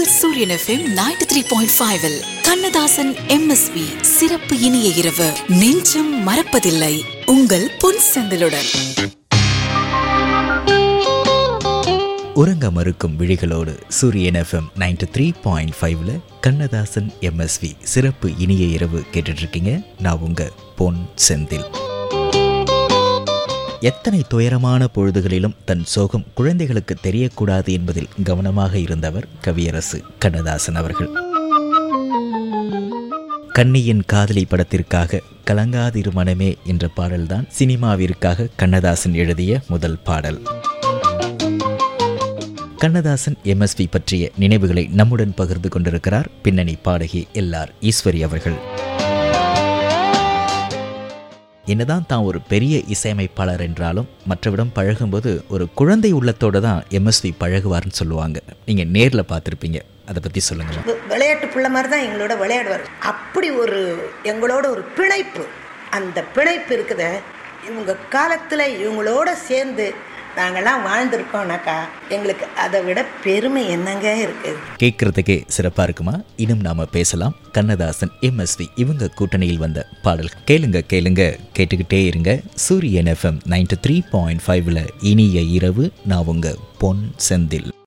உங்கள் Suryan FM ninety three point five Kannadasan MSV சிறப்பு இனிய இரவு நெஞ்சம் மறப்பதில்லை உங்கள் பொன் செந்திலுடன் உறங்க மறுக்கும் விழிகளோடு சூரியன் எஃப்எம் நைன்டி த்ரீ பாயிண்ட் ஃபைவ்ல கண்ணதாசன் எம்எஸ்வி சிறப்பு இனிய இரவு கேட்டுட்டு இருக்கீங்க நான் உங்க பொன் செந்தில் எத்தனை துயரமான பொழுதுகளிலும் தன் சோகம் குழந்தைகளுக்கு தெரியக்கூடாது என்பதில் கவனமாக இருந்தவர் கவியரசு கண்ணதாசன் அவர்கள் கன்னியின் காதலி படத்திற்காக கலங்காதிரு மனமே என்ற பாடல்தான் சினிமாவிற்காக கண்ணதாசன் எழுதிய முதல் பாடல் கண்ணதாசன் எம்எஸ்வி பற்றிய நினைவுகளை நம்முடன் பகிர்ந்து கொண்டிருக்கிறார் பின்னணி பாடகி எல்ஆர் ஈஸ்வரி அவர்கள் என்னதான் தான் ஒரு பெரிய இசையமைப்பாளர் என்றாலும் மற்றவிடம் பழகும்போது ஒரு குழந்தை உள்ளத்தோட தான் எம்எஸ்வி பழகுவார்னு சொல்லுவாங்க நீங்கள் நேரில் பார்த்துருப்பீங்க அதை பற்றி சொல்லுங்களேன் வி- விளையாட்டு பிள்ளை மாதிரி தான் எங்களோட விளையாடுவார் அப்படி ஒரு எங்களோட ஒரு பிணைப்பு அந்த பிணைப்பு இருக்குத இவங்க காலத்தில் இவங்களோட சேர்ந்து நாங்கள்லாம் வாழ்ந்திருக்கோம்னாக்கா எங்களுக்கு அதை விட பெருமை என்னங்க இருக்குது கேட்கறதுக்கே சிறப்பாக இருக்குமா இன்னும் நாம பேசலாம் கண்ணதாசன் எம்எஸ்வி இவங்க கூட்டணியில் வந்த பாடல் கேளுங்க கேளுங்க கேட்டுக்கிட்டே இருங்க சூரியன் எஃப்எம் நைன்டி த்ரீ பாயிண்ட் ஃபைவ்ல இனிய இரவு நான் உங்க பொன் செந்தில்